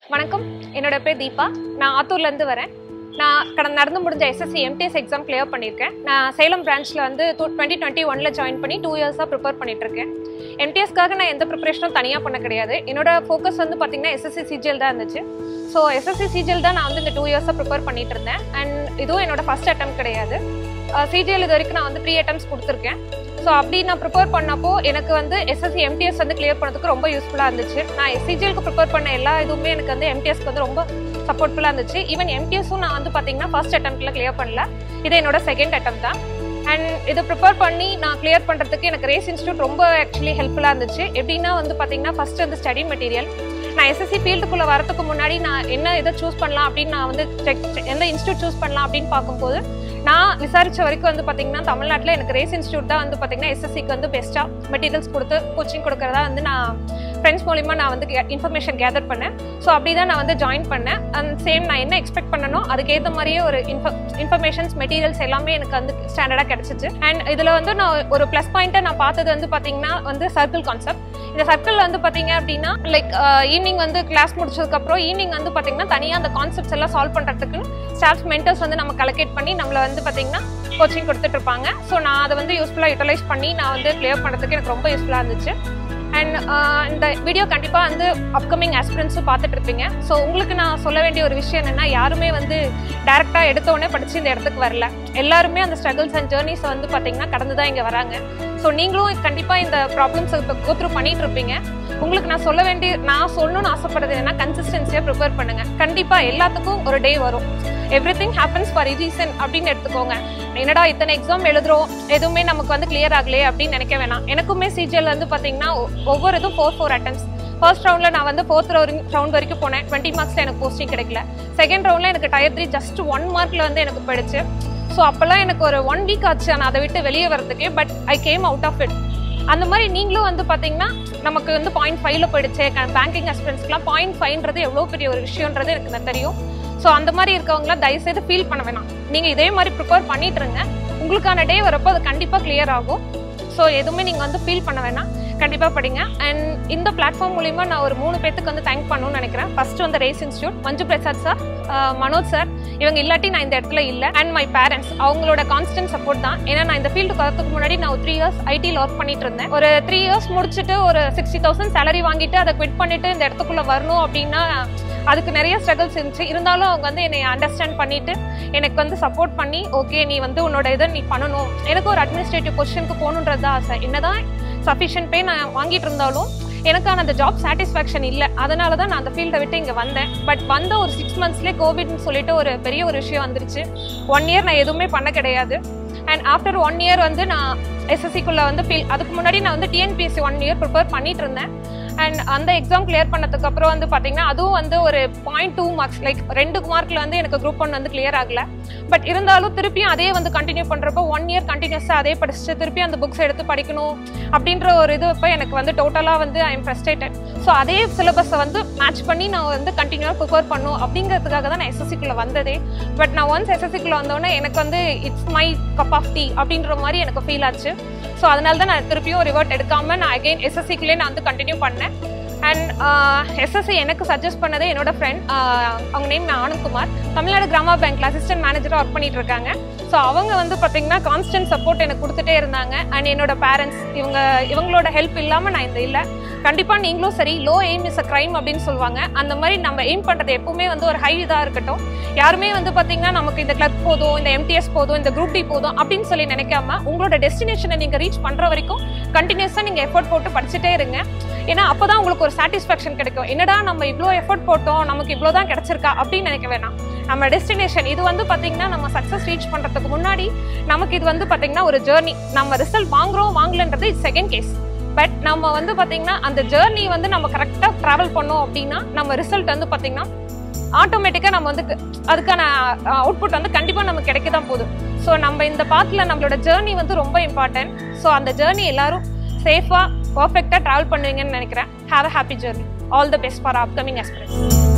வணக்கம் என்னோட பேர் தீபா நான் ஆத்தூர்லேருந்து வரேன் நான் கடந்த நடந்து முடிஞ்ச எஸ்எஸ்சி எம்டிஎஸ் எக்ஸாம் கிளியர் பண்ணியிருக்கேன் நான் சேலம் பிரான்ச்சில் வந்து டூ டுவெண்ட்டி டுவெண்ட்டி ஒனில் ஜாயின் பண்ணி டூ இயர்ஸாக ப்ரிப்பேர் பண்ணிட்டுருக்கேன் எம்டிஎஸ்க்காக நான் எந்த ப்ரிப்பரேஷனும் தனியாக பண்ண கிடையாது என்னோட ஃபோக்கஸ் வந்து பார்த்தீங்கன்னா எஸ்எஸ்சி சிஜிஎல் தான் இருந்துச்சு ஸோ எஸ்எஸ்சி சிஜிஎல் தான் நான் வந்து இந்த டூ இயர்ஸாக ப்ரிப்பேர் பண்ணிட்டு இருந்தேன் அண்ட் இதுவும் என்னோட ஃபர்ஸ்ட் அட்டம் கிடையாது சிஜிஎல் இது வரைக்கும் நான் வந்து த்ரீ அட்டம்ஸ் கொடுத்துருக்கேன் ஸோ அப்படி நான் ப்ரிப்பேர் பண்ணப்போ எனக்கு வந்து எஸ்எஸ்சி எம்டிஎஸ் வந்து கிளியர் பண்ணதுக்கு ரொம்ப யூஸ்ஃபுல்லாக இருந்துச்சு நான் எஸ்சிஜிஎலுக்கு ப்ரிப்பேர் பண்ண எல்லா இதுவுமே எனக்கு வந்து எம்டிஎஸ்க்கு வந்து ரொம்ப சப்போர்ட்ஃபுல்லாக இருந்துச்சு ஈவன் எம்டிஎஸும் நான் வந்து பார்த்தீங்கன்னா ஃபர்ஸ்ட் அட்டம்ப்ட்ல கிளியர் பண்ணல இது என்னோட செகண்ட் அட்டம் தான் அண்ட் இதை ப்ரிப்பேர் பண்ணி நான் கிளியர் பண்ணுறதுக்கு எனக்கு ரேஸ் இன்ஸ்டியூட் ரொம்ப ஆக்சுவலி ஹெல்ப்ஃபுல்லாக இருந்துச்சு எப்படின்னா வந்து பார்த்தீங்கன்னா ஃபர்ஸ்ட் வந்து ஸ்டடி மெட்டீரியல் நான் எஸ்எஸ்சி ஃபீல்டுக்குள்ளே வரதுக்கு முன்னாடி நான் என்ன இதை சூஸ் பண்ணலாம் அப்படின்னு நான் வந்து check- எந்த இன்ஸ்டியூட் சூஸ் பண்ணலாம் அப்படின்னு பார்க்கும்போது நான் விசாரிச்ச வரைக்கும் வந்து பார்த்தீங்கன்னா தமிழ்நாட்டில் எனக்கு ரேஸ் இன்ஸ்டியூட் தான் வந்து பார்த்தீங்கன்னா எஸ்எஸ்சிக்கு வந்து பெஸ்ட்டாக மெட்டீரியல்ஸ் கொடுத்து கோச்சிங் கொடுக்குறதா வந்து நான் ஃப்ரெண்ட்ஸ் மூலிமா நான் வந்து இன்ஃபர்மேஷன் கேதர் பண்ணேன் ஸோ அப்படி தான் நான் வந்து ஜாயின் பண்ணேன் அண்ட் சேம் நான் என்ன எக்ஸ்பெக்ட் பண்ணனோ அதுக்கேற்ற மாதிரியே ஒரு இன்ஃப இன்ஃபர்மேஷன்ஸ் மெட்டீரியல்ஸ் எல்லாமே எனக்கு வந்து ஸ்டாண்டர்டாக கிடச்சிச்சு அண்ட் இதில் வந்து நான் ஒரு ப்ளஸ் பாயிண்ட்டை நான் பார்த்தது வந்து பார்த்தீங்கன்னா வந்து சர்க்கிள் கான்செப்ட் இந்த சர்க்கிள் வந்து பார்த்தீங்க அப்படின்னா லைக் ஈவினிங் வந்து கிளாஸ் முடிச்சதுக்கப்புறம் ஈவினிங் வந்து பார்த்தீங்கன்னா தனியாக அந்த கான்செப்ட்ஸ் எல்லாம் சால்வ் பண்ணுறதுக்கு ஸ்டாஃப் மென்டர்ஸ் வந்து நம்ம கலெக்ட் பண்ணி நம்மளை வந்து பார்த்தீங்கன்னா கோச்சிங் கொடுத்துட்டு இருப்பாங்க ஸோ நான் அதை வந்து யூஸ்ஃபுல்லாக யூட்டிலைஸ் பண்ணி நான் வந்து கிளியர் பண்ணுறதுக்கு எனக்கு ரொம்ப யூஸ்ஃபுல்லாக இருந்துச்சு அண்ட் இந்த வீடியோ கண்டிப்பாக வந்து அப்கமிங் ஆஸ்பிரன்ஸும் பார்த்துட்டு இருப்பீங்க ஸோ உங்களுக்கு நான் சொல்ல வேண்டிய ஒரு விஷயம் என்னென்னா யாருமே வந்து டேரெக்டாக எடுத்த உடனே படித்து இந்த இடத்துக்கு வரல எல்லாருமே அந்த ஸ்ட்ரகிள்ஸ் அண்ட் ஜேர்னிஸை வந்து பார்த்தீங்கன்னா கடந்து தான் இங்கே வராங்க ஸோ நீங்களும் கண்டிப்பாக இந்த ப்ராப்ளம்ஸ் இப்போ கோத்ரூ பண்ணிட்டு இருப்பீங்க உங்களுக்கு நான் சொல்ல வேண்டிய நான் சொல்லணும்னு ஆசைப்படுறது என்னன்னா கன்சிஸ்டன்சியாக ப்ரிப்பேர் பண்ணுங்க கண்டிப்பாக எல்லாத்துக்கும் ஒரு டே வரும் everything happens for reason அப்படின்னு எடுத்துக்கோங்க என்னடா இத்தனை எக்ஸாம் எழுதுறோம் எதுவுமே நமக்கு வந்து கிளியர் ஆகலையே அப்படின்னு நினைக்க வேணாம் எனக்குமே சிஜிஎல் வந்து பார்த்தீங்கன்னா ஒ- ஒவ்வொரு இதுவும் ஃபோர் ஃபோர் அட்டம்ஸ் ஃபர்ஸ்ட் ரவுண்டில் நான் வந்து ஃபோர்த் ரவுண்ட் வரைக்கும் போனேன் டுவெண்ட்டி மார்க்ஸில் எனக்கு போஸ்டிங் கிடைக்கல செகண்ட் ரவுண்டில் எனக்கு டயர் த்ரீ ஜஸ்ட் ஒன் மார்க்கில் வந்து எனக்கு போயிடுச்சு ஸோ அப்போல்லாம் எனக்கு ஒரு ஒன் வீக் ஆச்சு நான் அதை விட்டு வெளியே வரதுக்கே but I came out of it அந்த மாதிரி நீங்களும் வந்து பார்த்தீங்கன்னா நமக்கு வந்து பாயிண்ட் ஃபைவ்ல போயிடுச்சு பேங்கிங் அஸ்பிரன்ஸ்க்குலாம் பாயிண்ட் ஃபைவ்ன்றது எவ்வளோ பெரிய ஒரு விஷயன்றது எனக்கு நான் தெரியும் ஸோ அந்த மாதிரி இருக்கவங்களாம் தயவுசெய்து ஃபீல் பண்ண வேணாம் நீங்கள் இதே மாதிரி ப்ரிப்பேர் பண்ணிட்டு இருங்க உங்களுக்கான டே வரப்போ அது கண்டிப்பாக கிளியர் ஆகும் ஸோ எதுவுமே நீங்கள் வந்து ஃபீல் பண்ண வேணாம் கண்டிப்பாக படிங்க அண்ட் இந்த பிளாட்ஃபார்ம் மூலிமா நான் ஒரு மூணு பேத்துக்கு வந்து தேங்க் பண்ணணும்னு நினைக்கிறேன் ஃபர்ஸ்ட் வந்து Race institute Manju Prasad sir Manoj sir இவங்க இல்லாட்டி நான் இந்த இடத்துல இல்லை அண்ட் மை பேரண்ட்ஸ் அவங்களோட கான்ஸ்டன்ட் சப்போர்ட் தான் ஏன்னா நான் இந்த ஃபீல்டுக்கு வரதுக்கு முன்னாடி நான் ஒரு த்ரீ இயர்ஸ் ஐடியில் ஒர்க் பண்ணிட்டு இருந்தேன் ஒரு த்ரீ இயர்ஸ் முடிச்சுட்டு ஒரு சிக்ஸ்டி தௌசண்ட் சேலரி வாங்கிட்டு அதை குவிட் பண்ணிட்டு இந்த இடத்துக்குள்ள வரணும் அப்படின்னா அதுக்கு நிறைய ஸ்ட்ரகிள்ஸ் இருந்துச்சு இருந்தாலும் அவங்க வந்து என்னை அண்டர்ஸ்டாண்ட் பண்ணிட்டு எனக்கு வந்து சப்போர்ட் பண்ணி ஓகே நீ வந்து உன்னோட இதை நீ பண்ணணும் எனக்கு ஒரு அட்மினிஸ்ட்ரேட்டிவ் பொசிஷனுக்கு போகணுன்றது தான் ஆசை என்னதான் சஃபிஷியன்ட் பே நான் வாங்கிட்டு இருந்தாலும் எனக்கான அந்த ஜாப் சாட்டிஸ்ஃபேக்ஷன் இல்லை அதனால தான் நான் அந்த ஃபீல்டை விட்டு இங்கே வந்தேன் பட் வந்த ஒரு சிக்ஸ் மந்த்ஸ்லேயே கோவிட்னு சொல்லிட்டு ஒரு பெரிய ஒரு விஷயம் வந்துருச்சு ஒன் இயர் நான் எதுவுமே பண்ண கிடையாது அண்ட் ஆஃப்டர் ஒன் இயர் வந்து நான் எஸ்எஸ்சிக்குள்ளே வந்து ஃபீல் அதுக்கு முன்னாடி நான் வந்து டிஎன்பிஎஸ்சி ஒன் இயர் ப்ரிப்பேர் பண்ணிட்டு இருந்தேன் அண்ட் அந்த எக்ஸாம் கிளியர் பண்ணதுக்கு அப்புறம் வந்து பார்த்தீங்கன்னா அதுவும் வந்து ஒரு பாயிண்ட் டூ மார்க்ஸ் லைக் ரெண்டு மார்க்ல வந்து எனக்கு குரூப் ஒன் வந்து கிளியர் ஆகல பட் இருந்தாலும் திருப்பியும் அதே வந்து கண்டினியூ பண்ணுறப்போ ஒன் இயர் கண்டினியூஸாக அதே படிச்சுட்டு திருப்பி அந்த புக்ஸ் எடுத்து படிக்கணும் அப்படின்ற ஒரு இது இப்போ எனக்கு வந்து டோட்டலாக வந்து ஐ எம் ஃப்ரஸ்ட்ரேட்டட் ஸோ அதே சிலபஸை வந்து மேட்ச் பண்ணி நான் வந்து கண்டினியூவாக ப்ரிப்பேர் பண்ணும் அப்படிங்கிறதுக்காக தான் நான் எஸ்எஸ்சிக்குள்ளே வந்ததே பட் நான் ஒன்ஸ் எஸ்எஸ்சிக்குள்ளே வந்தோடனே எனக்கு வந்து it's my cup of tea அப்படின்ற மாதிரி எனக்கு ஃபீல் ஆச்சு ஸோ அதனால தான் நான் திருப்பியும் ரிவர்ட் எடுக்காமல் நான் அகைன் எஸ்எஸ்சிக்குள்ளே நான் வந்து கண்டினியூ பண்ணேன் அண்ட் எஸ்எஸ்சி எனக்கு சஜஸ்ட் பண்ணது என்னோட ஃப்ரெண்ட் அவங்க நேம் ஆனந்த்குமார் தமிழ்நாடு கிராம பேங்க்ல அசிஸ்டன்ட் மேனேஜராக ஒர்க் பண்ணிட்டு இருக்காங்க ஸோ அவங்க வந்து பார்த்தீங்கன்னா கான்ஸ்டன்ட் சப்போர்ட் எனக்கு கொடுத்துட்டே இருந்தாங்க அண்ட் என்னோட பேரண்ட்ஸ் இவங்க இவங்களோட ஹெல்ப் இல்லாமல் நான் இந்த இல்லை கண்டிப்பாக நீங்களும் சரி low aim is a crime அப்படின்னு சொல்லுவாங்க அந்த மாதிரி நம்ம எய்ம் பண்ணுறது எப்பவுமே வந்து ஒரு ஹை இதாக இருக்கட்டும் யாருமே வந்து பார்த்தீங்கன்னா நமக்கு இந்த கிளப் போதும் இந்த எம்டிஎஸ் போதும் இந்த குரூப் டி போதும் அப்படின்னு சொல்லி நினைக்காம உங்களோட டெஸ்டினேஷனை நீங்கள் ரீச் பண்ணுற வரைக்கும் கண்டினியூஸாக நீங்கள் எஃபோர்ட் போட்டு படிச்சுட்டே இருங்க ஏன்னா அப்பதான் உங்களுக்கு ஒரு சாட்டிஸ்ஃபேக்ஷன் கிடைக்கும் என்னடா நம்ம இவ்வளோ எஃபோர்ட் போட்டோம் நமக்கு இவ்வளோ தான் கிடைச்சிருக்கா அப்படின்னு நினைக்க வேணாம் நம்ம டெஸ்டினேஷன் இது வந்து பார்த்தீங்கன்னா நம்ம சக்ஸஸ் ரீச் பண்ணுறதுக்கு முன்னாடி நமக்கு இது வந்து பார்த்தீங்கன்னா ஒரு ஜேர்னி நம்ம ரிசல்ட் வாங்குறோம் வாங்கலன்றது இது செகண்ட் கேஸ் பட் நம்ம வந்து பார்த்தீங்கன்னா அந்த ஜேர்னி வந்து நம்ம கரெக்டாக ட்ராவல் பண்ணோம் அப்படின்னா நம்ம ரிசல்ட் வந்து பார்த்தீங்கன்னா ஆட்டோமேட்டிக்காக நம்ம வந்து க- அதுக்கான அவுட்புட் வந்து கண்டிப்பாக நமக்கு கிடைக்க தான் போகுது ஸோ நம்ம இந்த பாத்தில் நம்மளோட ஜேர்னி வந்து ரொம்ப இம்பார்ட்டன்ட் ஸோ அந்த ஜேர்னி எல்லாரும் சேஃபாக பர்ஃபெக்டாக ட்ராவல் பண்ணுவீங்கன்னு நினைக்கிறேன் have a happy journey all the best for upcoming express